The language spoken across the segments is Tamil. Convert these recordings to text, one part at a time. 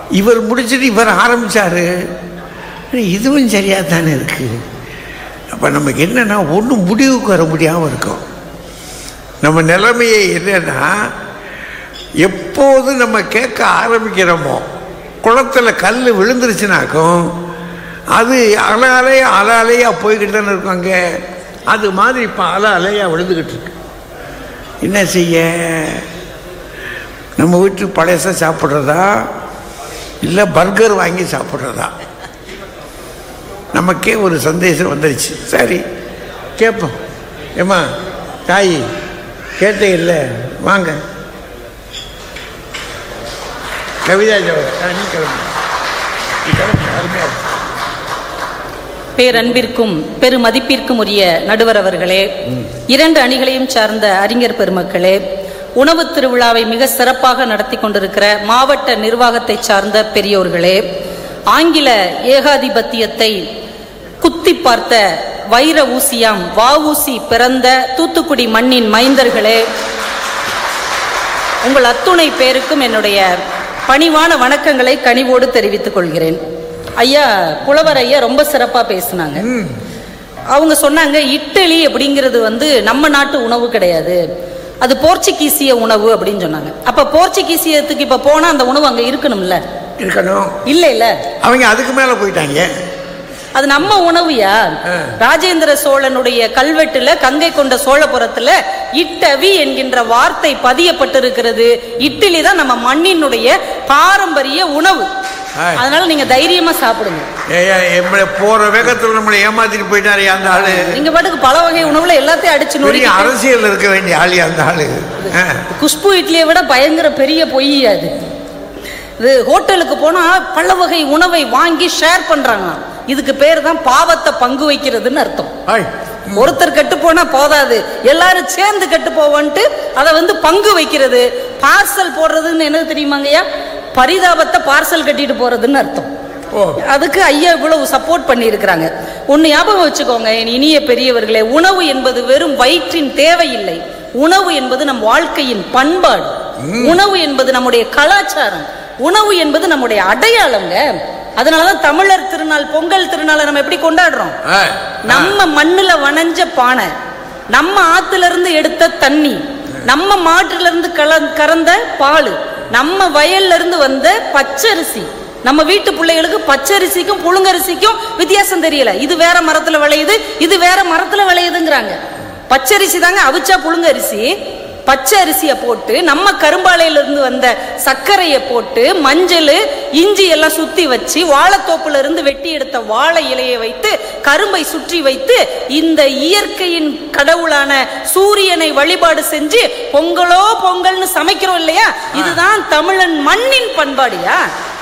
இவர் முடிச்சுட்டு இவர் ஆரம்பிச்சாரு இதுவும் சரியா தானே இருக்கு அப்ப நமக்கு என்னன்னா ஒன்றும் முடிவுக்கு வர முடியாம இருக்கும் நம்ம நிலைமையை என்னன்னா எப்போது நம்ம கேட்க ஆரம்பிக்கிறோமோ குளத்துல கல் விழுந்துருச்சுனாக்கும் அது அலை அலையா அலை அலையா போய்கிட்டு தானே இருக்கும் அங்கே அது மாதிரி இப்போ அலை அலையா விழுந்துக்கிட்டு இருக்கு என்ன செய்ய நம்ம வீட்டு பழையச சாப்பிட்றதா இல்லை பர்கர் வாங்கி சாப்பிட்றதா நமக்கே ஒரு சந்தேசம் வந்துருச்சு சரி கேட்போம் ஏம்மா தாய் கேட்டே இல்லை வாங்க கவிதா ஜவர் ஆ, நீ கிளம்பு நீ கிளம்பு அருமையா இருக்கு. பேரன்பிற்கும் பெருமதிப்பிற்கும் உரிய நடுவர் அவர்களே இரண்டு அணிகளையும் சார்ந்த அறிஞர் பெருமக்களே உணவு திருவிழாவை மிக சிறப்பாக நடத்தி கொண்டிருக்கிற மாவட்ட நிர்வாகத்தை சார்ந்த பெரியோர்களே ஆங்கில ஏகாதிபத்தியத்தை குத்தி பார்த்த வைர ஊசியாம் வஊசி பிறந்த தூத்துக்குடி மண்ணின் மைந்தர்களே உங்கள் அத்துணை பேருக்கும் என்னுடைய பணிவான வணக்கங்களை கனிவோடு தெரிவித்துக் கொள்கிறேன் ஐயா புலவர் ஐயா ரொம்ப சிறப்பா பேசுனாங்க அவங்க சொன்னாங்க இட்டலி அப்படிங்கிறது வந்து நம்ம நாட்டு உணவு கிடையாது அது போர்ச்சுகீசிய உணவு அப்படின்னு சொன்னாங்க அப்ப போர்ச்சுகீசியத்துக்கு இப்ப போனா அந்த உணவு அங்க இருக்கணும்ல இருக்கணும் இல்ல இல்ல அவங்க அதுக்கு மேலே போயிட்டாங்க அது நம்ம உணவுயா ஆ. ராஜேந்திர சோழனுடைய கல்வெட்டுல கங்கை கொண்ட சோழபுரத்துல இட்டவி என்கின்ற வார்த்தை பதியப்பட்டிருக்கிறது இட்லி தான் நம்ம மண்ணினுடைய பாரம்பரிய உணவு ஆய். அதனால நீங்க தைரியமா சாப்பிடுங்க ஏய்யா, நம்மளை போற வேகத்தில் நம்மளை ஏமாத்திட்டு போயிட்டாரு அந்த ஆளு நீங்க பாட்டுக்கு பல வகை உணவுல எல்லாத்தையும் அடிச்சு பெரிய நொறுக்கிட்டு அரசியல் இருக்க வேண்டிய ஆளு அந்த ஆளு ஆ. குஷ்பு இட்லியை விட பயங்கர பெரிய பொய் அது இது ஹோட்டலுக்கு போனா பல வகை உணவை வாங்கி ஷேர் பண்றாங்க இதுக்கு பேர் தான் பாவத்தை பங்கு வைக்கிறதுன்னு அர்த்தம் ஆய். ஒருத்தர் கெட்டு போனா போதாது எல்லாரும் சேர்ந்து கெட்டு போவோன்ட்டு அதை வந்து பங்கு வைக்கிறது பார்சல் போடுறதுன்னு என்ன தெரியுமாங்கய்யா பரிதாபத்தை பார்சல் கட்டிட்டு போறதுன்னு அர்த்தம் ஓ அதுக்கு ஐயா இவ்வளவு சப்போர்ட் பண்ணி இருக்கிறாங்க ஒன்னு ஞாபகம் வச்சுக்கோங்க என் இனிய பெரியவர்களே உணவு என்பது வெறும் வயிற்றின் தேவையில்லை உணவு என்பது நம் வாழ்க்கையின் பண்பாடு உணவு என்பது நம்முடைய கலாச்சாரம் உணவு என்பது நம்முடைய அடையாளங்க அதனாலதான் தமிழர் திருநாள் பொங்கல் திருநாளை நம்ம எப்படி கொண்டாடுறோம் ஆ. நம்ம மண்ணுல வணைஞ்ச பானை நம்ம ஆத்துல இருந்து எடுத்த தண்ணி நம்ம மாட்டுல இருந்து கல கறந்த பால் நம்ம வயல்ல இருந்து வந்த பச்சரிசி நம்ம வீட்டு பிள்ளைகளுக்கு பச்சரிசிக்கும் புழுங்கரிசிக்கும் வித்தியாசம் தெரியல இது வேற மரத்துல விளையுது இது வேற மரத்துல விளையுதுங்கிறாங்க பச்சரிசி தாங்க அவிச்சா புழுங்கரிசி பச்சை அரிசியை போட்டு நம்ம கரும்பாலையில இருந்து வந்த சர்க்கரையை போட்டு மஞ்சள் இஞ்சி எல்லாம் சுத்தி வச்சு வாழைத்தோப்புல இருந்து வெட்டி எடுத்த வாழை இலையை வைத்து கரும்பை சுற்றி வைத்து இந்த இயற்கையின் கடவுளான சூரியனை வழிபாடு செஞ்சு பொங்கலோ பொங்கல்னு சமைக்கிறோம் இல்லையா இதுதான் தமிழன் மண்ணின் பண்பாடியா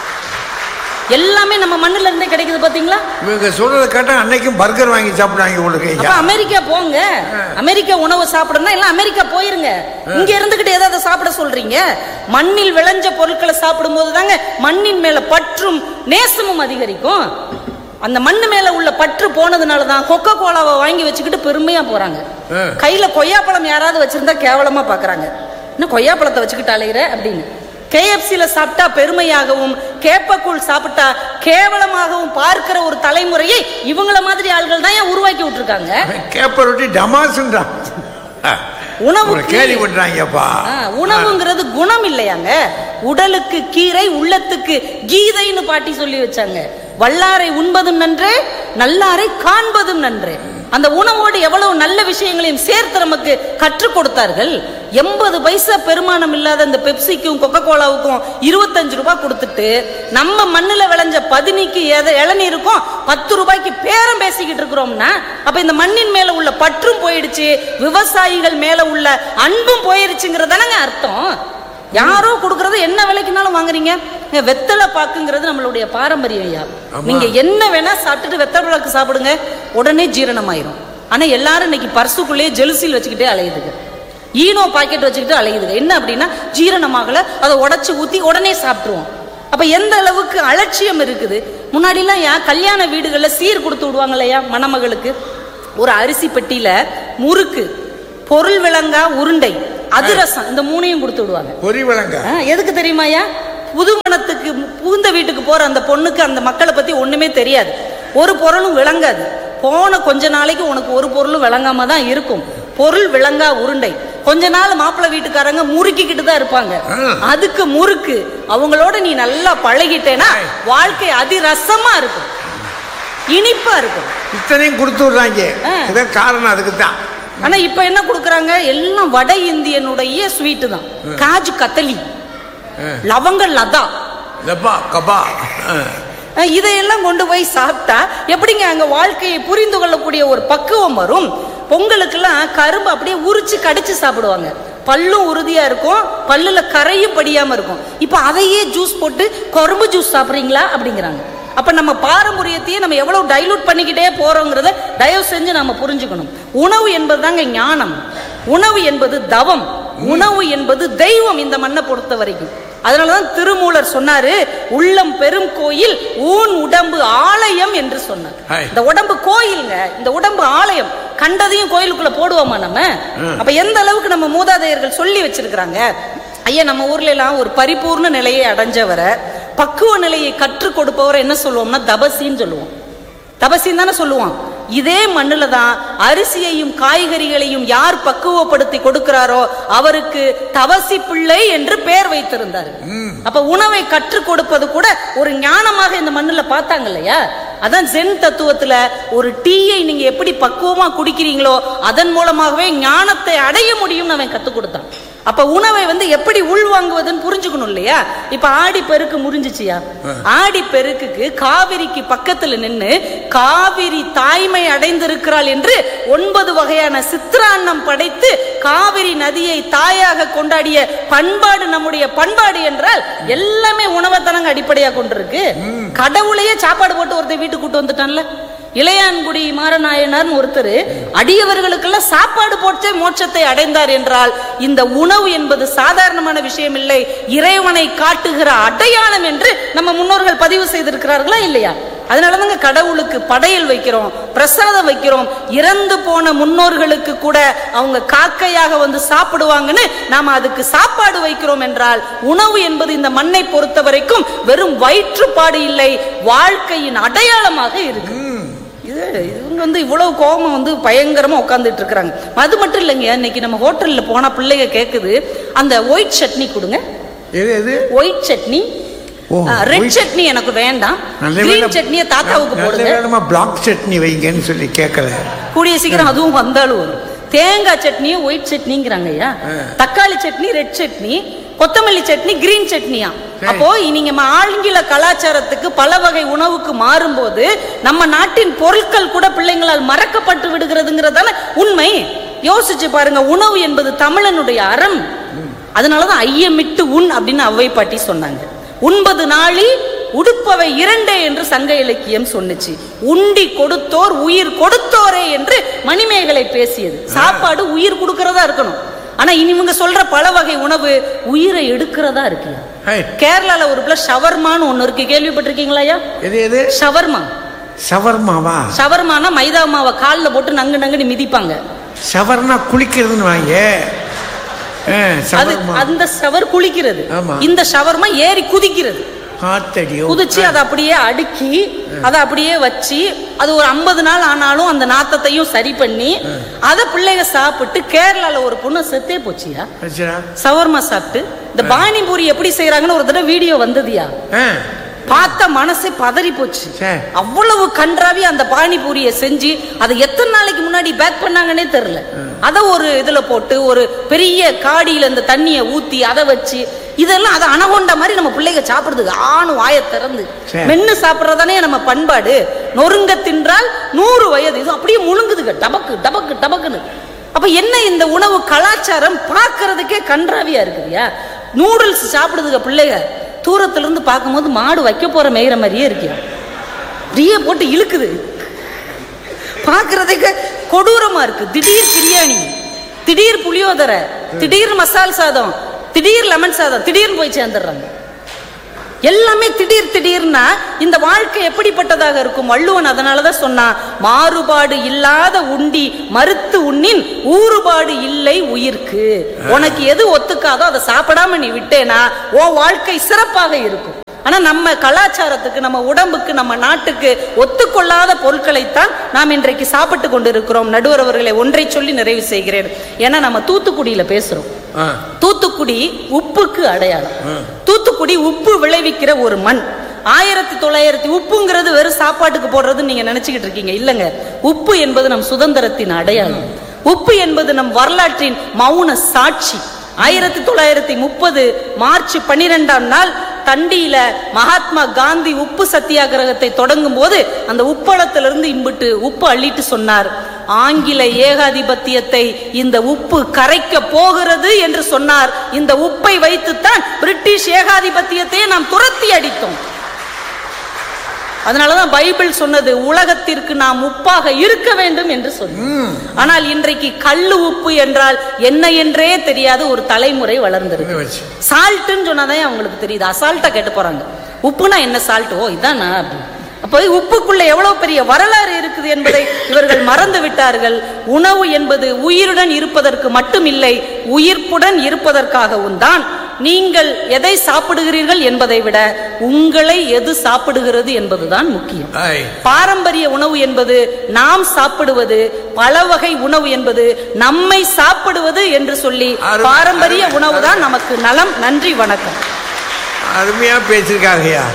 எல்லாமே நம்ம மண்ணுல இருந்தே கிடைக்குது பாத்தீங்களா இவங்க சொல்றதை கேட்டா அன்னைக்கும் பர்கர் வாங்கி சாப்பிடுவாங்க உங்களுக்கு அப்ப ஐயா அமெரிக்கா போங்க அமெரிக்கா உணவு சாப்பிடணும்னா எல்லாம் அமெரிக்கா போயிருங்க இங்க இருந்துகிட்டு ஏதாவது சாப்பிட சொல்றீங்க மண்ணில் விளைஞ்ச பொருட்களை சாப்பிடும் போது தாங்க மண்ணின் மேல பற்றும் நேசமும் அதிகரிக்கும் அந்த மண்ணு மேல உள்ள பற்று போனதுனால தான் கொக்கோ கோலாவை வாங்கி வச்சுக்கிட்டு பெருமையா போறாங்க ஆ. கையில கொய்யாப்பழம் யாராவது வச்சிருந்தா கேவலமா பாக்குறாங்க இன்னும் கொய்யாப்பழத்தை வச்சுக்கிட்டு அலையிற அப்படின்னு கேஎஃப்சில சாப்பிட்டா பெருமையாகவும் கேப்பக்கூழ் சாப்பிட்டா கேவலமாகவும் பார்க்கிற ஒரு தலைமுறையை இவங்கள மாதிரி ஆள்கள் தான் ஏன் உருவாக்கி விட்டுருக்காங்க கேப்ப ரொட்டி டமாசுன்றான் உணவுக்கு- கேள்வி பண்றாங்கப்பா ஆ, உணவுங்கிறது குணம் இல்லையாங்க உடலுக்கு கீரை உள்ளத்துக்கு கீதைன்னு பாட்டி சொல்லி வச்சாங்க வல்லாரை உண்பதும் நன்று நல்லாரை காண்பதும் நன்று அந்த உணவோடு எவ்வளவு நல்ல விஷயங்களையும் சேர்த்து நமக்கு கற்றுக் கொடுத்தார்கள் எண்பது பைசா பெருமானம் இல்லாத இந்த பெப்சிக்கும் கொக்கோ கோலாவுக்கும் இருபத்தஞ்சு ரூபாய் கொடுத்துட்டு நம்ம மண்ணுல விளைஞ்ச பதினிக்கு எத இளநீருக்கும் பத்து ரூபாய்க்கு பேரம் பேசிக்கிட்டு இருக்கிறோம்னா அப்ப இந்த மண்ணின் மேல உள்ள பற்றும் போயிடுச்சு விவசாயிகள் மேல உள்ள அன்பும் போயிருச்சுங்கிறதானங்க அர்த்தம் யாரோ கொடுக்கறது என்ன விலைக்குனாலும் வாங்குறீங்க ஏங்க, வெத்தலை பாக்குங்கிறது நம்மளுடைய பாரம்பரியம் ஐயா ஆமா. நீங்க என்ன வேணா சாப்பிட்டுட்டு வெத்தலை பாக்கு சாப்பிடுங்க உடனே ஜீரணமாயிரும் ஆனா எல்லாரும் இன்னைக்கு பர்சுக்குள்ளேயே ஜெலுசில் வச்சுக்கிட்டே அலையுதுங்க ஈனோ பாக்கெட் வச்சுக்கிட்டு அலையுதுங்க என்ன அப்படின்னா ஜீரணமாகல அதை உடைச்சு ஊத்தி உடனே சாப்பிட்டுருவோம் அப்ப எந்த அளவுக்கு அலட்சியம் இருக்குது முன்னாடிலாம் ஏன் கல்யாண வீடுகள்ல சீர் கொடுத்து விடுவாங்க இல்லையா மணமகளுக்கு ஒரு அரிசி பெட்டியில முறுக்கு பொருள் விளங்கா உருண்டை அதிரசம் இந்த மூணையும் கொடுத்து விடுவாங்க பொறி விளங்க ஆ, எதுக்கு தெரியுமாயா புதுமணத்துக்கு புகுந்த வீட்டுக்கு போற அந்த பொண்ணுக்கு அந்த மக்களை பத்தி ஒண்ணுமே தெரியாது ஒரு பொருளும் விளங்காது போன கொஞ்ச நாளைக்கு உனக்கு ஒரு பொருளும் விளங்காம தான் இருக்கும் பொருள் விளங்கா உருண்டை கொஞ்ச நாள் மாப்பிள்ளை வீட்டுக்காரங்க முறுக்கிக்கிட்டு தான் இருப்பாங்க ஆ. அதுக்கு முறுக்கு அவங்களோட நீ நல்லா பழகிட்டேன்னா வாழ்க்கை அதிரசமா இருக்கும் இனிப்பா இருக்கும் இத்தனையும் கொடுத்து விடுறாங்க ஆ. இதான் காரணம் அதுக்கு தான் ஆனா இப்ப என்ன கொடுக்கறாங்க எல்லாம் வட இந்தியனுடைய ஸ்வீட்டு தான் காஜு கத்தலி லவங்க லதா லப்பா கபா ஆ. அஹ் இதையெல்லாம் கொண்டு போய் சாப்பிட்டா எப்படிங்க அங்க வாழ்க்கையை புரிந்து கொள்ளக்கூடிய ஒரு பக்குவம் வரும் பொங்கலுக்கெல்லாம் கரும்பு அப்படியே உரிச்சு கடிச்சு சாப்பிடுவாங்க பல்லும் உறுதியா இருக்கும் பல்லுல கரையும் படியாம இருக்கும் இப்ப அதையே ஜூஸ் போட்டு கரும்பு ஜூஸ் சாப்பிடுறீங்களா அப்படிங்கிறாங்க அப்ப நம்ம பாரம்பரியத்தையே நம்ம எவ்வளவு டைலூட் பண்ணிக்கிட்டே போறோங்கிறத தயவு செஞ்சு நம்ம புரிஞ்சுக்கணும் உணவு என்பதுதாங்க ஞானம் உணவு என்பது தவம் உணவு என்பது தெய்வம் இந்த மண்ணை பொறுத்த வரைக்கும் அதனாலதான் திருமூலர் சொன்னாரு உள்ளம் பெரும் கோயில் ஊன் உடம்பு ஆலயம் என்று சொன்னார் ஹாய். இந்த உடம்பு கோயிலுங்க இந்த உடம்பு ஆலயம் கண்டதையும் கோயிலுக்குள்ள போடுவோமா நம்ம அப்ப எந்த அளவுக்கு நம்ம மூதாதையர்கள் சொல்லி வச்சிருக்கிறாங்க ஐயா நம்ம ஊர்ல எல்லாம் ஒரு பரிபூர்ண நிலையை அடைஞ்சவரை பக்குவ நிலையை கற்றுக் கொடுப்பவரை என்ன சொல்லுவோம்னா தபசின்னு சொல்லுவோம் தபசின்னு தானே சொல்லுவான் இதே மண்ணுல தான் அரிசியையும் காய்கறிகளையும் யார் பக்குவப்படுத்தி கொடுக்கிறாரோ அவருக்கு தவசி பிள்ளை என்று பெயர் வைத்திருந்தார் அப்ப உணவை கற்றுக் கொடுப்பது கூட ஒரு ஞானமாக இந்த மண்ணுல பார்த்தாங்க இல்லையா அதான் ஜென் தத்துவத்துல ஒரு டீயை நீங்க எப்படி பக்குவமா குடிக்கிறீங்களோ அதன் மூலமாகவே ஞானத்தை அடைய முடியும்னு அவன் கத்துக் கொடுத்தான் அப்ப உணவை வந்து எப்படி உள்வாங்குவதுன்னு புரிஞ்சுக்கணும் இல்லையா இப்ப ஆடி பெருக்கு முடிஞ்சிச்சியா ஆடி பெருக்குக்கு காவிரிக்கு பக்கத்துல நின்னு காவிரி தாய்மை அடைந்திருக்கிறாள் என்று ஒன்பது வகையான சித்திரான்னம் படைத்து காவிரி நதியை தாயாக கொண்டாடிய பண்பாடு நம்முடைய பண்பாடு என்றால் எல்லாமே உணவைத்தனங்க அடிப்படையா கொண்டிருக்கு கடவுளையே சாப்பாடு போட்டு ஒருத்தர் வீட்டுக்கு கூட்டு வந்துட்டான்ல இளையான்குடி மாரநாயனார்னு ஒருத்தர் அடியவர்களுக்கெல்லாம் சாப்பாடு போட்டே மோட்சத்தை அடைந்தார் என்றால் இந்த உணவு என்பது சாதாரணமான விஷயம் இல்லை இறைவனை காட்டுகிற அடையாளம் என்று நம்ம முன்னோர்கள் பதிவு செய்திருக்கிறார்களா இல்லையா அதனாலதாங்க கடவுளுக்கு படையல் வைக்கிறோம் பிரசாதம் வைக்கிறோம் இறந்து போன முன்னோர்களுக்கு கூட அவங்க காக்கையாக வந்து சாப்பிடுவாங்கன்னு நாம அதுக்கு சாப்பாடு வைக்கிறோம் என்றால் உணவு என்பது இந்த மண்ணை பொறுத்த வரைக்கும் வெறும் வயிற்றுப்பாடு இல்லை வாழ்க்கையின் அடையாளமாக இருக்கு இது இவங்க வந்து இவ்வளவு கோபமா வந்து பயங்கரமா உட்கார்ந்துட்டு இருக்கிறாங்க அது மட்டும் இல்லைங்க இன்னைக்கு நம்ம ஹோட்டல்ல போனா பிள்ளைங்க கேக்குது அந்த ஒயிட் சட்னி கொடுங்க எது எது ஒயிட் சட்னி ஓ, ரெட் white- சட்னி எனக்கு வேண்டாம் நல்ல கிரீன் வேளை- சட்னியை தாத்தாவுக்கு நல்ல போடுங்க வேளமா பிளாக் சட்னி வைங்கன்னு சொல்லி கேட்கல கூடிய சீக்கிரம் அதுவும் வந்தாலும் வரும் தேங்காய் சட்னியும் ஒயிட் சட்னிங்கிறாங்க ஐயா தக்காளி சட்னி ரெட் சட்னி கொத்தமல்லி சட்னி கிரீன் சட்னியா அப்போ நீங்க ம- ஆங்கில கலாச்சாரத்துக்கு பல வகை உணவுக்கு மாறும்போது நம்ம நாட்டின் பொருட்கள் கூட பிள்ளைங்களால் மறக்கப்பட்டு விடுகிறதுங்கிறதான உண்மை யோசிச்சு பாருங்க உணவு என்பது தமிழனுடைய அறம் அதனாலதான் ஐயமிட்டு உண் அப்படின்னு அவ்வை பாட்டி சொன்னாங்க உண்பது நாளி உடுப்பவை இரண்டே என்று சங்க இலக்கியம் சொன்னுச்சு உண்டி கொடுத்தோர் உயிர் கொடுத்தோரே என்று மணிமேகலை பேசியது சாப்பாடு உயிர் கொடுக்கறதா இருக்கணும் ஆனா இனி இவங்க சொல்ற பல வகை உணவு உயிரை எடுக்கிறதா இருக்கு ஹை, கேரளால ஒரு பிள்ளை ஷவர்மான்னு ஒண்ணு இருக்கு கேள்விப்பட்டிருக்கீங்களா ஐயா எது எது ஷவர்மா சவர்மாவா ஷவர்மானா மைதா மாவை கால்ல போட்டு நங்கு நங்குன்னு மிதிப்பாங்க சவர்னா குளிக்கிறதுன்னு வாங்க ஆ, அது சவர்மா அந்த ஷவர் குளிக்கிறது ஆமா. இந்த ஷவர்மா ஏறி குதிக்கிறது காத்தடியோ குதிச்சு அதை அப்படியே அடுக்கி அதை அப்படியே வச்சு அது ஒரு ஐம்பது நாள் ஆனாலும் அந்த நாத்தத்தையும் சரி பண்ணி அதை பிள்ளைங்க சாப்பிட்டு கேரளால ஒரு பொண்ணு செத்தே போச்சியா வச்சுடா. சவர்மா சாப்பிட்டு இந்த பானிபூரி எப்படி செய்யறாங்கன்னு ஒரு தடவை வீடியோ வந்ததுயா ஆ, பார்த்த மனசே பதறி போச்சு சே. அவ்வளவு கன்றாவி அந்த பானிபூரியை செஞ்சு அதை எத்தனை நாளைக்கு முன்னாடி பேக் பண்ணாங்கன்னே தெரியல அதை ஒரு இதுல போட்டு ஒரு பெரிய காடியில அந்த தண்ணியை ஊத்தி அதை வச்சு இதெல்லாம் அதை அணகொண்ட மாதிரி நம்ம பிள்ளைங்க சாப்பிடுறதுக்கு ஆணு வாயை திறந்து சே. மென்னு சாப்பிடுறதானே நம்ம பண்பாடு நொறுங்க தின்றால் நூறு வயது இது அப்படியே முழுங்குதுங்க டபக்கு டபக்கு டபக்குன்னு அப்ப என்ன இந்த உணவு கலாச்சாரம் பார்க்கிறதுக்கே கன்றாவியா இருக்குதுயா நூடுல்ஸ் சாப்பிடுதுங்க பிள்ளைங்க தூரத்துல இருந்து பார்க்கும்போது மாடு வைக்க போற மேயிற மாதிரியே இருக்கியா அப்படியே போட்டு இழுக்குது பார்க்கறதுக்கு கொடூரமா இருக்கு திடீர் பிரியாணி திடீர் புளியோதரை திடீர் மசால் சாதம் திடீர் லெமன் சாதம் திடீர்னு போய் சேர்ந்துடுறாங்க எல்லாமே திடீர் திடீர்னா இந்த வாழ்க்கை எப்படிப்பட்டதாக இருக்கும் வள்ளுவன் அதனாலதான் சொன்னான் மாறுபாடு இல்லாத உண்டி மறுத்து உண்ணின் ஊறுபாடு இல்லை உயிர்க்கு உனக்கு எது ஒத்துக்காதோ அதை சாப்பிடாம நீ விட்டேனா உன் வாழ்க்கை சிறப்பாக இருக்கும் ஆனா நம்ம கலாச்சாரத்துக்கு நம்ம உடம்புக்கு நம்ம நாட்டுக்கு ஒத்துக்கொள்ளாத பொருட்களைத்தான் நாம் இன்றைக்கு சாப்பிட்டு கொண்டிருக்கிறோம் நடுவர் அவர்களை ஒன்றை சொல்லி நிறைவு செய்கிறேன் ஏன்னா நம்ம தூத்துக்குடியில பேசுறோம் ஆ தூத்துக்குடி உப்புக்கு அடையாளம் தூத்துக்குடி உப்பு விளைவிக்கிற ஒரு மண் ஆயிரத்தி தொள்ளாயிரத்தி உப்புங்கிறது வெறும் சாப்பாட்டுக்கு போடுறதுன்னு நீங்க நினைச்சுக்கிட்டு இருக்கீங்க இல்லங்க உப்பு என்பது நம் சுதந்திரத்தின் அடையாளம் உப்பு என்பது நம் வரலாற்றின் மௌன சாட்சி ஆயிரத்தி தொள்ளாயிரத்தி முப்பது மார்ச் பன்னிரெண்டாம் நாள் தண்டியில மகாத்மா காந்தி உப்பு சத்தியாகிரகத்தை தொடங்கும் போது அந்த உப்பளத்திலிருந்து இம்பிட்டு உப்பு அள்ளிட்டு சொன்னார் ஆங்கில ஏகாதிபத்தியத்தை இந்த உப்பு கரைக்க போகிறது என்று சொன்னார் இந்த உப்பை வைத்துத்தான் பிரிட்டிஷ் ஏகாதிபத்தியத்தையே நாம் துரத்தி அடித்தோம் அதனாலதான் பைபிள் சொன்னது உலகத்திற்கு நாம் உப்பாக இருக்க வேண்டும் என்று சொன்னது ஆனால் இன்றைக்கு கல்லு உப்பு என்றால் என்ன என்றே தெரியாத ஒரு தலைமுறை வளர்ந்திருக்கு இதை வச்சு சால்ட்டுன்னு சொன்னாதான் அவங்களுக்கு தெரியுது அசால்ட்டா கேட்டு போறாங்க உப்புனா என்ன சால்ட் ஓ இதானா அப்படின்னு. அப்போ உப்புக்குள்ள எவ்வளவு பெரிய வரலாறு இருக்குது என்பதை இவர்கள் மறந்து விட்டார்கள் உணவு என்பது உயிருடன் இருப்பதற்கு மட்டும் இல்லை உயிர்ப்புடன் இருப்பதற்காகவும் தான் நீங்கள் எதை சாப்பிடுகிறீர்கள் என்பதை விட உங்களை எது சாப்பிடுகிறது என்பதுதான் முக்கியம் ஆய் பாரம்பரிய உணவு என்பது நாம் சாப்பிடுவது பல வகை உணவு என்பது நம்மை சாப்பிடுவது என்று சொல்லி அருமை, பாரம்பரிய அருமை, உணவு தான் நமக்கு நலம் நன்றி வணக்கம் அருமையா பேசியிருக்காங்கய்யா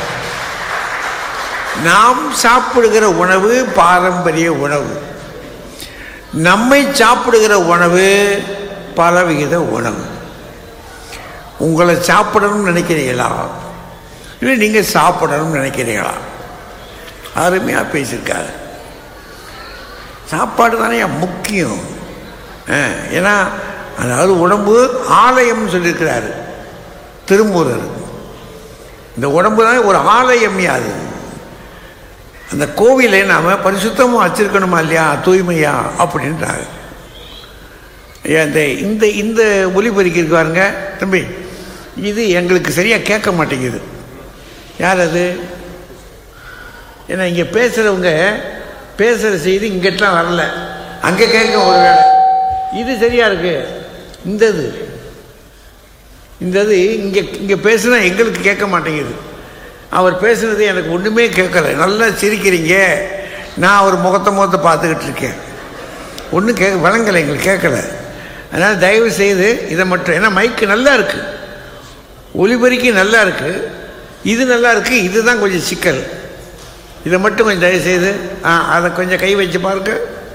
நாம் சாப்பிடுகிற உணவு பாரம்பரிய உணவு நம்மை சாப்பிடுகிற உணவு பலவித உணவு உங்களை சாப்பிடணும்னு நினைக்கிறீங்களா இல்லை நீங்கள் சாப்பிடணும்னு நினைக்கிறீங்களா அருமையாக பேசியிருக்காரு சாப்பாடு தானே முக்கியம் ஆ, ஏன்னா அதாவது உடம்பு ஆலயம்னு சொல்லியிருக்கிறாரு திருமூலர் இந்த உடம்பு தான் ஒரு ஆலயம் அது அந்த கோவிலை நாம் பரிசுத்தமாக வச்சிருக்கணுமா இல்லையா தூய்மையா அப்படின்றாங்க ஐயா, இந்த இந்த இந்த ஒலிபெருக்கி இருக்கு பாருங்க தம்பி இது எங்களுக்கு சரியாக கேட்க மாட்டேங்குது யார் அது ஏன்னா இங்கே பேசுகிறவங்க பேசுகிற செய்தி இங்கிட்டலாம் வரல அங்கே கேட்க ஒரு வேலை இது சரியா இருக்கு இந்த இது இந்த இது இங்கே இங்கே பேசுனா எங்களுக்கு கேட்க மாட்டேங்குது அவர் பேசுனது எனக்கு ஒன்றுமே கேட்கல நல்லா சிரிக்கிறீங்க நான் அவர் முகத்தை முகத்தை பார்த்துக்கிட்டு இருக்கேன் ஒன்றும் கே வழங்கலை எங்களுக்கு கேட்கல அதனால் தயவு செய்து இதை மட்டும் ஏன்னா மைக்கு நல்லா இருக்குது ஒலிபெருக்கி நல்லா இருக்குது இது நல்லா இருக்குது இதுதான் கொஞ்சம் சிக்கல் இதை மட்டும் கொஞ்சம் தயவு செய்து ஆ அதை கொஞ்சம் கை வச்சு பாருங்க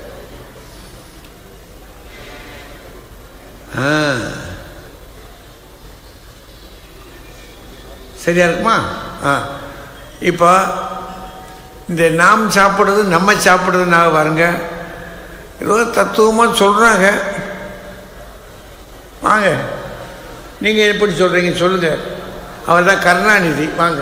ஆ சரியா இருக்குமா ஆ இப்போ இந்த நாம் சாப்பிட்றது நம்ம சாப்பிட்றதுனால பாருங்க ஏதோ தத்துவமாக சொல்கிறாங்க வாங்க நீங்கள் எப்படி சொல்கிறீங்க சொல்லுங்கள் அவர் தான் கருணாநிதி வாங்க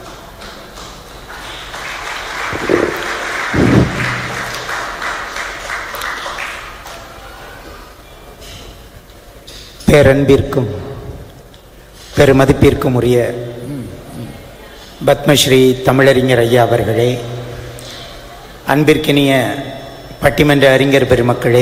பேரன்பிற்கும் பெருமதிப்பிற்கும் உரிய பத்மஸ்ரீ தமிழறிஞர் ஐயா அவர்களே அன்பிற்கினிய பட்டிமன்ற அறிஞர் பெருமக்களே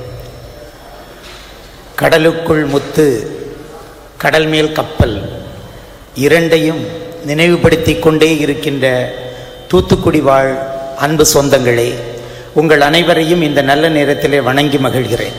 கடலுக்குள் முத்து கடல் மேல் கப்பல் இரண்டையும் நினைவுபடுத்திக் கொண்டே இருக்கின்ற தூத்துக்குடி வாழ் அன்பு சொந்தங்களே உங்கள் அனைவரையும் இந்த நல்ல நேரத்திலே வணங்கி மகிழ்கிறேன்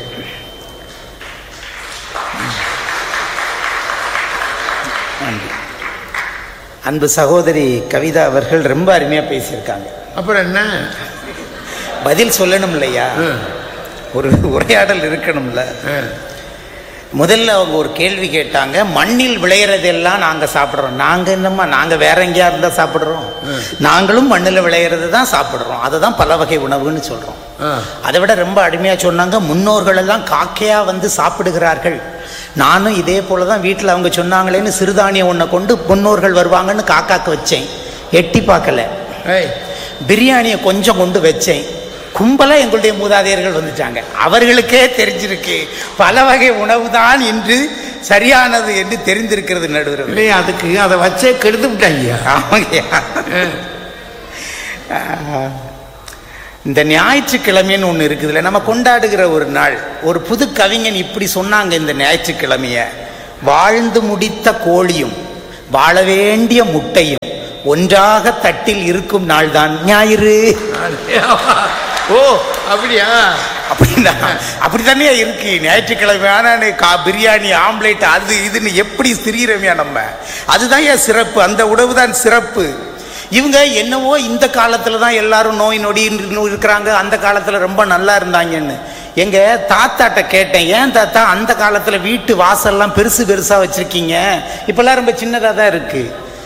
நன்றி அன்பு சகோதரி கவிதா அவர்கள் ரொம்ப அருமையா பேசியிருக்காங்க அப்புறம் என்ன பதில் சொல்லணும் இல்லையா ஆ, ஒரு உரையாடல் இருக்கணும்ல ஆ. முதல்ல அவங்க ஒரு கேள்வி கேட்டாங்க மண்ணில் விளையிறதெல்லாம் நாங்க சாப்பிடுறோம் நாங்க என்னம்மா நாங்க வேற எங்கேயா இருந்தா சாப்பிடுறோம் நாங்களும் மண்ணில் விளையிறது தான் சாப்பிடுறோம் அதுதான் பல வகை உணவுன்னு சொல்றோம் ஆ. அதை விட ரொம்ப அருமையா சொன்னாங்க முன்னோர்கள் எல்லாம் காக்கையா வந்து சாப்பிடுகிறார்கள் நானும் இதே போல தான் வீட்டில் அவங்க சொன்னாங்களேன்னு சிறுதானியம் ஒன்றை கொண்டு முன்னோர்கள் வருவாங்கன்னு காக்காக்கு வச்சேன் எட்டி பார்க்கல ஏய் பிரியாணியை கொஞ்சம் கொண்டு வச்சேன் கும்பலா எங்களுடைய மூதாதையர்கள் வந்துட்டாங்க அவர்களுக்கே தெரிஞ்சிருக்கு பல வகை உணவு தான் இன்று சரியானது என்று தெரிந்திருக்கிறது நடுவர் இல்லையா அதுக்கு அதை வச்சே கெடுத்து விட்டாங்க ஆமாங்கய்யா ஆஹ், இந்த ஞாயிற்றுக்கிழமைன்னு ஒன்று இருக்குதுல்ல நம்ம கொண்டாடுகிற ஒரு நாள் ஒரு புது கவிஞன் இப்படி சொன்னாங்க இந்த ஞாயிற்றுக்கிழமைய வாழ்ந்து முடித்த கோழியும் வாழ வேண்டிய முட்டையும் ஒன்றாக தட்டில் இருக்கும் நாள் தான் ஞாயிறு ஓ அப்படியா அப்படின்னா அப்படித்தானே இருக்கு ஞாயிற்றுக்கிழமை ஆனா கா பிரியாணி ஆம்லேட் அது இதுன்னு எப்படி திரியிறமையா நம்ம அதுதான் ஏன் சிறப்பு அந்த உணவு தான் சிறப்பு இவங்க என்னவோ இந்த காலத்துல தான் எல்லாரும் நோய் நொடி இருக்கிறாங்க அந்த காலத்துல ரொம்ப நல்லா இருந்தாங்கன்னு எங்க தாத்தாட்ட கேட்டேன் ஏன் தாத்தா அந்த காலத்துல வீட்டு வாசல்லாம் பெருசு பெருசா வச்சிருக்கீங்க இப்பெல்லாம் ரொம்ப சின்னதா தான் இருக்கு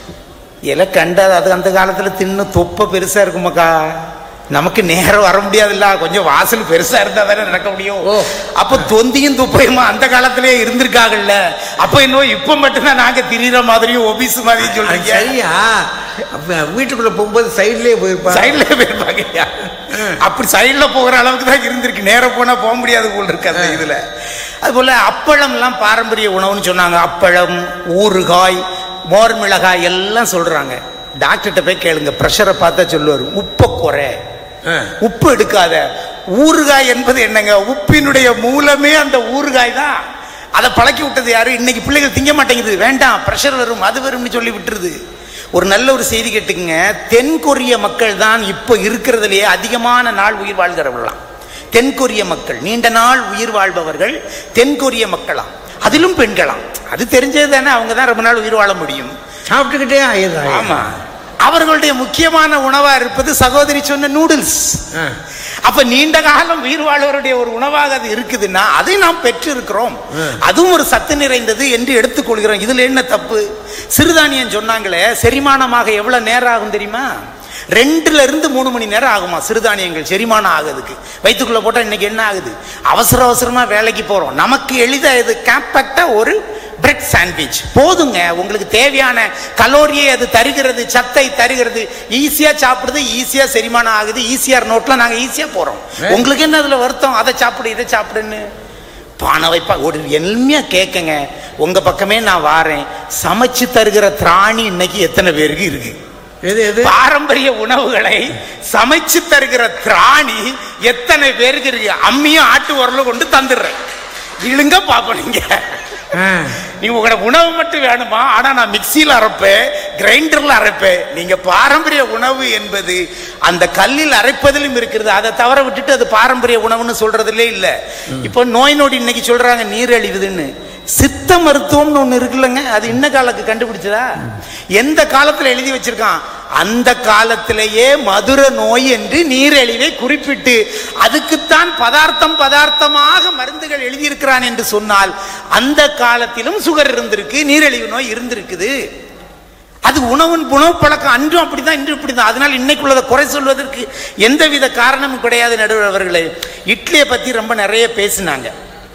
இலை கண்டா அது அந்த காலத்துல தின்னு தொப்பை பெருசா இருக்குமாக்கா நமக்கு நேரம் வர முடியாதுல்ல கொஞ்சம் வாசல் பெருசா இருந்தா தானே நடக்க முடியும் ஓ. அப்ப தொந்தியும் துப்பையுமா அந்த காலத்திலேயே இருந்திருக்காங்கல்ல அப்ப இன்னும் இப்ப மட்டும்தான் நாங்க திரியிற மாதிரியும் ஒபிஸ் மாதிரியும் அது சொல்றீங்க சரியா அப்ப வீட்டுக்குள்ள போகும்போது சைட்லயே போயிருப்பா சைட்ல போயிருப்பாங்கய்யா அப்படி சைடுல போகிற அளவுக்கு தான் இருந்திருக்கு நேரம் போனா போக முடியாது போல் இருக்கு அந்த இதுல அதுபோல அப்பளம்லாம் பாரம்பரிய உணவுன்னு சொன்னாங்க அப்பளம் ஊறுகாய் மோர் மிளகாய் எல்லாம் சொல்றாங்க டாக்டர்கிட்ட போய் கேளுங்க ப்ரெஷரை பார்த்தா சொல்லுவார் உப்பை குறை ஆ. உப்பு எடுக்காத ஊறுகாய் என்பது என்னங்க உப்பினுடைய மூலமே அந்த ஊறுகாய் தான் அதை பழக்கி விட்டது யாரு இன்னைக்கு பிள்ளைகள் திங்க மாட்டேங்குது வேண்டாம் ப்ரெஷர் வரும் அது வரும்னு சொல்லி விட்டுருது ஒரு நல்ல ஒரு செய்தி கேட்டுக்குங்க தென் கொரிய மக்கள் தான் இப்போ இருக்கிறதுலயே அதிகமான நாள் உயிர் வாழ்கிறவர்களாம் தென் கொரிய மக்கள் நீண்ட நாள் உயிர் வாழ்பவர்கள் தென் கொரிய மக்களாம் அதிலும் பெண்களாம் அது தெரிஞ்சது தானே அவங்க தான் ரொம்ப நாள் உயிர் வாழ முடியும் சாப்பிட்டுக்கிட்டே ஆயிடுறாங்க ஆமா அவர்களுடைய முக்கியமான உணவா இருப்பது சகோதரி சொன்ன நூடுல்ஸ் ஆ. அப்ப நீண்ட காலம் உயிர் வாழ்வருடைய ஒரு உணவாக அது இருக்குதுன்னா அதை நாம் பெற்று இருக்கிறோம் அதுவும் ஒரு சத்து நிறைந்தது என்று எடுத்துக்கொள்கிறோம் இதுல என்ன தப்பு சிறுதானியம் சொன்னாங்களே செரிமானமாக எவ்வளவு நேரம் ஆகும் தெரியுமா ரெண்டுல இருந்து மூணு மணி நேரம் ஆகுமா சிறுதானியங்கள் செரிமானம் ஆகுதுக்கு வயிற்றுக்குள்ள போட்டா இன்னைக்கு என்ன ஆகுது அவசர அவசரமா வேலைக்கு போறோம் நமக்கு எளிதா இது காம்பேக்டா ஒரு பிரெட் சாண்ட்விச் போதுங்க உங்களுக்கு தேவையான கலோரியை அது தருகிறது சத்தை தருகிறது ஈஸியா சாப்பிடுது ஈஸியா செரிமானம் ஆகுது ஈஸியார் நோட்ல நாங்க ஈஸியா போறோம் உங்களுக்கு என்ன அதுல வருத்தம் அதை சாப்பிடு இதை சாப்பிடுன்னு பானை வைப்பா ஒரு எளிமையா கேட்குங்க உங்க பக்கமே நான் வாரேன் சமைச்சு தருகிற திராணி இன்னைக்கு எத்தனை பேருக்கு இருக்கு எது எது பாரம்பரிய உணவுகளை சமைச்சு தருகிற திராணி எத்தனை பேருக்கு இருக்கு அம்மியும் ஆட்டு உரலும் கொண்டு தந்துடுறேன் இழுங்க பாப்போம் நீங்க ஆ. நீ உங்களோட உணவு மட்டும் வேணுமா ஆனா நான் மிக்சியில் அரைப்பேன் கிரைண்டர்ல அரைப்பேன் நீங்க பாரம்பரிய உணவு என்பது அந்த கல்லில் அரைப்பதிலும் இருக்கிறது அதை தவற விட்டுட்டு அது பாரம்பரிய உணவுன்னு சொல்றதுலே இல்ல இப்போ நோய் நொடி இன்னைக்கு சொல்றாங்க நீரழிவுதுன்னு சித்த மருத்துவம்னு ஒண்ணு இருக்குல்லங்க அது இன்ன காலத்துக்கு கண்டுபிடிச்சதா எந்த காலத்துல எழுதி வச்சிருக்கான் அந்த காலத்திலேயே மதுர நோய் என்று நீரிழிவை குறிப்பிட்டு அதுக்குத்தான் பதார்த்தம் பதார்த்தமாக மருந்துகள் எழுதியிருக்கிறான் என்று சொன்னால் அந்த காலத்திலும் சுகர் இருந்திருக்கு நீரிழிவு நோய் இருந்திருக்குது அது உணவின் உணவு பழக்கம் அன்றும் அப்படிதான் இன்றும் இப்படிதான் அதனால் இன்னைக்குள்ளதை குறை சொல்வதற்கு எந்தவித காரணமும் கிடையாது நடுவர் அவர்களே இட்லியை பத்தி ரொம்ப நிறைய பேசினாங்க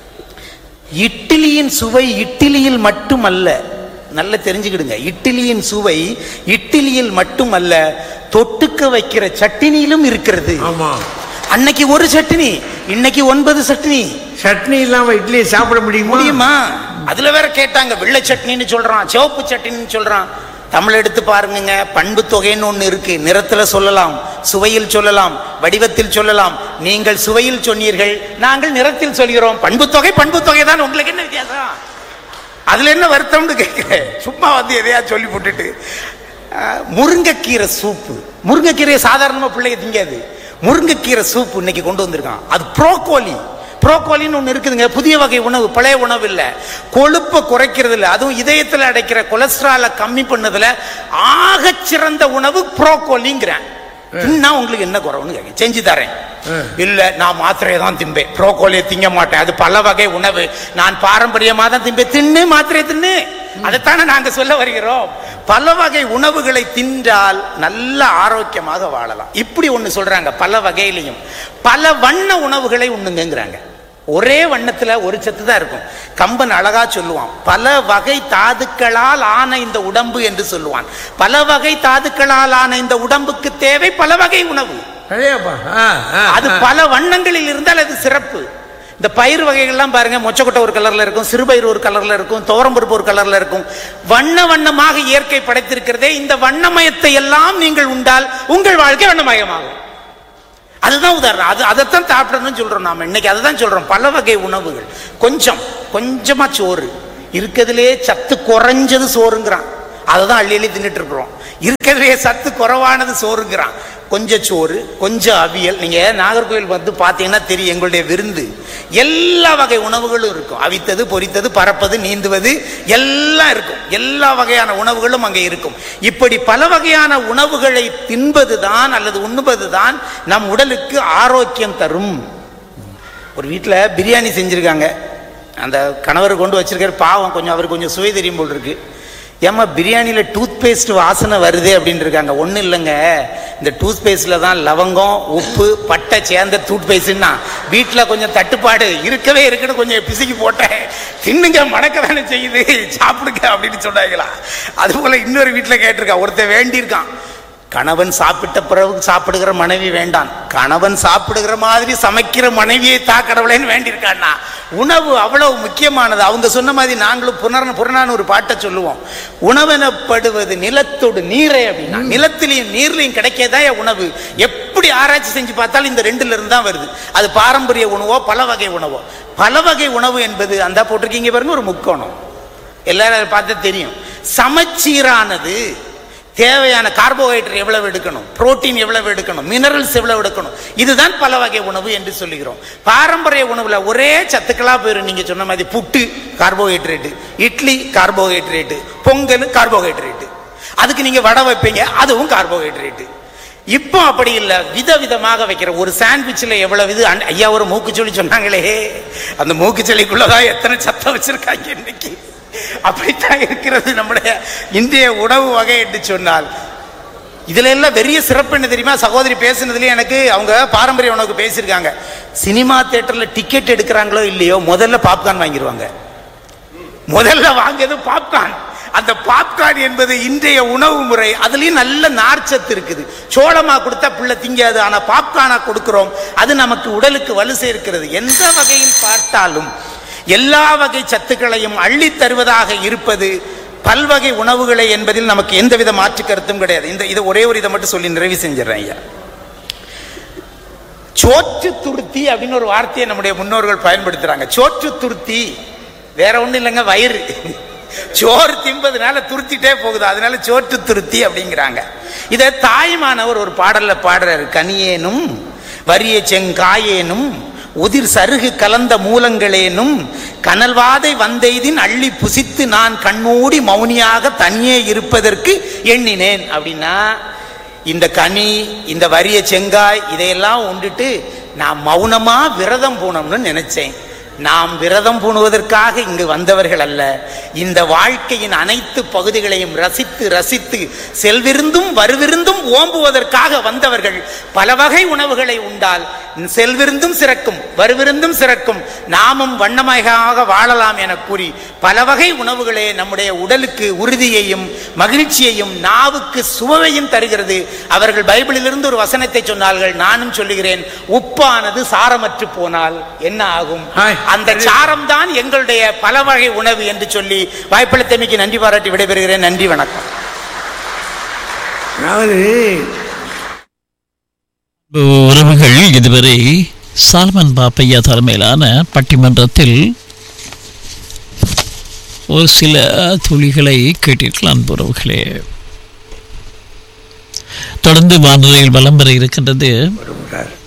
இட்லியின் சுவை இட்லியில் மட்டுமல்ல நல்ல தெரிஞ்சுக்கிடுங்க இட்லியின் சுவை இட்லியில் மட்டுமல்ல தொட்டுக்க வைக்கிற சட்டினியிலும் இருக்கிறது ஆமா அன்னைக்கு ஒரு சட்னி இன்னைக்கு ஒன்பது சட்னி சட்னி இல்லாம இட்லியை சாப்பிட முடியுமா முடியுமா அதுல வேற கேட்டாங்க வெள்ளை சட்னின்னு சொல்றான் சிவப்பு சட்னின்னு சொல்றான் தமிழ் எடுத்து பாருங்க பண்பு தொகைன்னு ஒண்ணு இருக்கு நிறத்துல சொல்லலாம் சுவையில் சொல்லலாம் வடிவத்தில் சொல்லலாம் நீங்கள் சுவையில் சொன்னீர்கள் நாங்கள் நிறத்தில் சொல்கிறோம் பண்பு தொகை பண்பு தொகை தான் உங்களுக்கு என்ன வித்தியாசம் அதுல என்ன வருத்தம்னு கேட்கிறேன் சும்மா வந்து எதையா சொல்லி போட்டுட்டு அஹ், முருங்கைக்கீரை சூப்பு முருங்கைக்கீரையை சாதாரணமா பிள்ளைங்க திங்காது முருங்கைக்கீரை சூப்பு இன்னைக்கு கொண்டு வந்திருக்கான் அது ப்ரோக்கோலி ப்ரோக்கோலின்னு ஒன்று இருக்குதுங்க புதிய வகை உணவு பழைய உணவு இல்லை கொழுப்பை குறைக்கிறது இல்லை அதுவும் இதயத்தில் அடைக்கிற கொலஸ்ட்ராலை கம்மி பண்ணதுல ஆகச் சிறந்த உணவு ப்ரோக்கோலிங்கிறேன் தின்னா உங்களுக்கு என்ன குறவுன்னு கேட்க செஞ்சு தரேன் இல்ல நான் மாத்திரையை தான் திம்பேன் ப்ரோக்கோலியை திங்க மாட்டேன் அது பல வகை உணவு நான் பாரம்பரியமா தான் திம்பேன் தின்னு மாத்திரையை தின்னு அதைத்தானே நாங்க சொல்ல வருகிறோம் பல வகை உணவுகளை தின்றால் நல்ல ஆரோக்கியமாக வாழலாம் இப்படி ஒண்ணு சொல்றாங்க பல வகையிலையும் பல வண்ண உணவுகளை உண்ணுங்கிறாங்க ஒரே வண்ணத்துல ஒரு சத்து தான் இருக்கும் கம்பன் அழகா சொல்லுவான் பல வகை தாதுக்களால் ஆன இந்த உடம்பு என்று சொல்லுவான் பல வகை தாதுக்களால் ஆன இந்த உடம்புக்கு தேவை பல வகை உணவு பழையப்பா ஆ, ஆ, அது ஆ. பல வண்ணங்களில் இருந்தால் அது சிறப்பு இந்த பயிர் வகைகள்லாம் பாருங்க மொச்சக்கொட்டை ஒரு கலர்ல இருக்கும் சிறுபயிர் ஒரு கலர்ல இருக்கும் துவரம்பருப்பு ஒரு கலர்ல இருக்கும் வண்ண வண்ணமாக இயற்கை படைத்திருக்கிறதே இந்த வண்ணமயத்தை எல்லாம் நீங்கள் உண்டால் உங்கள் வாழ்க்கை வண்ணமயமாகும் அதுதான் உதாரணம் அது அதைத்தான் சாப்பிடணும்னு சொல்றோம் நாம இன்னைக்கு அதுதான் சொல்றோம் பல வகை உணவுகள் கொஞ்சம் கொஞ்சமா சோறு இருக்கிறதுலே சத்து குறைஞ்சது சோறுங்கிறான் அதை தான் அள்ளி அள்ளி தின்னுட்டு இருக்கிறோம் இருக்கிறதுலே சத்து குறைவானது சோறுங்கிறான் கொஞ்சம் சோறு கொஞ்சம் அவியல் நீங்க நாகர்கோவில் வந்து பார்த்தீங்கன்னா தெரியும் எங்களுடைய விருந்து எல்லா வகை உணவுகளும் இருக்கும் அவித்தது பொரித்தது பறப்பது நீந்துவது எல்லாம் இருக்கும் எல்லா வகையான உணவுகளும் அங்கே இருக்கும் இப்படி பல வகையான உணவுகளை தின்பதுதான் அல்லது உண்ணுவதுதான் நம் உடலுக்கு ஆரோக்கியம் தரும் ஒரு வீட்டில் பிரியாணி செஞ்சுருக்காங்க அந்த கணவர் கொண்டு வச்சிருக்காரு பாவம் கொஞ்சம் அவர் கொஞ்சம் சுவை தெரியும் போல் இருக்கு ஏம்மா பிரியாணியில் டூத் பேஸ்ட் வாசனை வருதே அப்படின்னு இருக்காங்க ஒன்றும் இல்லைங்க இந்த டூத் பேஸ்ட்டில் தான் லவங்கம் உப்பு பட்டை சேர்ந்த டூத் பேஸ்ட்னா வீட்டில் கொஞ்சம் தட்டுப்பாடு இருக்கவே இருக்குன்னு கொஞ்சம் பிசுக்கி போட்டேன் தின்னுங்க மணக்க தானே செய்யுது சாப்பிடுங்க அப்படின்னு சொன்னாங்களா அதுபோல் இன்னொரு வீட்டில் கேட்டிருக்கான் ஒருத்தன் வேண்டியிருக்கான் கணவன் சாப்பிட்ட பிறகு சாப்பிடுகிற மனைவி வேண்டாம் கணவன் சாப்பிடுகிற மாதிரி சமைக்கிற மனைவியை தா கடவுளேன்னு வேண்டியிருக்கான்னா உணவு அவ்வளவு முக்கியமானது அவங்க சொன்ன மாதிரி நாங்களும் புனர் புறநானு ஒரு பாட்டை சொல்லுவோம் உணவெனப்படுவது நிலத்தோடு நீரே அப்படின்னா நிலத்திலையும் நீர்லையும் கிடைக்கதான் உணவு எப்படி ஆராய்ச்சி செஞ்சு பார்த்தாலும் இந்த ரெண்டுல இருந்து தான் வருது அது பாரம்பரிய உணவோ பல வகை உணவோ பல வகை உணவு என்பது அந்த போட்டிருக்கீங்க பாருங்க ஒரு முக்கோணம் எல்லாரும் அதை பார்த்தா தெரியும் சமச்சீரானது தேவையான கார்போஹைட்ரேட் எவ்வளவு எடுக்கணும் புரோட்டீன் எவ்வளவு எடுக்கணும் மினரல்ஸ் எவ்வளவு எடுக்கணும் இதுதான் பல வகை உணவு என்று சொல்லுகிறோம் பாரம்பரிய உணவுல ஒரே சத்துக்களா போயிரும் நீங்க சொன்ன மாதிரி puttu carbohydrate idli carbohydrate pongal carbohydrate அதுக்கு நீங்க வடை வைப்பீங்க அதுவும் கார்போஹைட்ரேட் இப்போ அப்படி இல்லை விதவிதமாக வைக்கிற ஒரு சாண்ட்விச்சில் எவ்வளவு இது அன்- ஐயா ஒரு மூக்குச்சொல்லி சொன்னாங்களே அந்த மூக்குச்சொல்லிக்குள்ளதான் எத்தனை சத்தம் வச்சிருக்காங்க இன்னைக்கு அப்படித்தான் இருக்கிறது நம்முடைய இந்திய உணவு வகை என்று சொன்னால் இதுல எல்லாம் பெரிய சிறப்பு என்ன தெரியுமா சகோதரி பேசுனதுலயே எனக்கு அவங்க பாரம்பரிய உணவுக்கு பேசியிருக்காங்க சினிமா தியேட்டர்ல டிக்கெட் எடுக்கிறாங்களோ இல்லையோ முதல்ல பாப்கார்ன் வாங்கிடுவாங்க முதல்ல வாங்கியது பாப்கார்ன் அந்த பாப்கார்ன் என்பது இன்றைய உணவு முறை அதுலயும் நல்ல நார்ச்சத்து இருக்குது சோளமா கொடுத்தா பிள்ளை திங்காது ஆனா பாப்கார்னா கொடுக்கிறோம் அது நமக்கு உடலுக்கு வலு சேர்க்கிறது எந்த வகையில் பார்த்தாலும் எல்லா வகை சத்துக்களையும் அள்ளி தருவதாக இருப்பது பல்வகை உணவுகளை என்பதில் நமக்கு எந்தவித மாற்று கருத்தும் கிடையாது இந்த இது ஒரே ஒரு இதை மட்டும் சொல்லி நிறைவு செஞ்சிடறேன் ஐயா சோற்று துருத்தி அப்படின்னு ஒரு வார்த்தையை நம்முடைய முன்னோர்கள் பயன்படுத்துறாங்க சோற்று துருத்தி வேற ஒண்ணும் இல்லைங்க வயிறு சோறு தின்பதுனால துருத்திட்டே போகுது அதனால சோற்று துருத்தி அப்படிங்கிறாங்க இதை தாய்மானவர் ஒரு பாடல்ல பாடுறாரு கனியேனும் வரிய செங்காயேனும் உதிர் சருகு கலந்த மூலங்களேனும் கனல்வாதை வந்தெய்தின் அள்ளி புசித்து நான் கண்மூடி மௌனியாக தனியே இருப்பதற்கு எண்ணினேன் அப்படின்னா இந்த கனி இந்த வரிய செங்காய் இதையெல்லாம் உண்டுட்டு நான் மௌனமா விரதம் பூணம்னு நினைச்சேன் நாம் விரதம் பூணுவதற்காக இங்கு வந்தவர்கள் அல்ல இந்த வாழ்க்கையின் அனைத்து பகுதிகளையும் ரசித்து ரசித்து செல்விருந்தும் வருவிருந்தும் ஓம்புவதற்காக வந்தவர்கள் பல வகை உணவுகளை உண்டால் செல்விருந்தும் சிறக்கும் வருவிருந்தும் சிறக்கும் நாமும் வண்ணமயமாக வாழலாம் என கூறி பல வகை உணவுகளே நம்முடைய உடலுக்கு உறுதியையும் மகிழ்ச்சியையும் நாவுக்கு சுவையும் தருகிறது அவர்கள் பைபிளிலிருந்து ஒரு வசனத்தை சொன்னார்கள் நானும் சொல்லுகிறேன் உப்பானது சாரமற்று போனால் என்ன ஆகும் ஹாய். அந்த சாரம் தான் எங்களுடைய பல வகை உணவு என்று சொல்லி வாய்ப்பளித்தமைக்கு நன்றி பாராட்டி விடைபெறுகிறேன் நன்றி வணக்கம் அதாவது உறவுகள் இதுவரை சால்மன் பாப்பையா தலைமையிலான பட்டிமன்றத்தில் ஒரு சில துளிகளை கேட்டீர்கள் அன்பு உறவுகளே தொடர்ந்து வானொலியில் வலம் பெற இருக்கின்றது வருகிறார்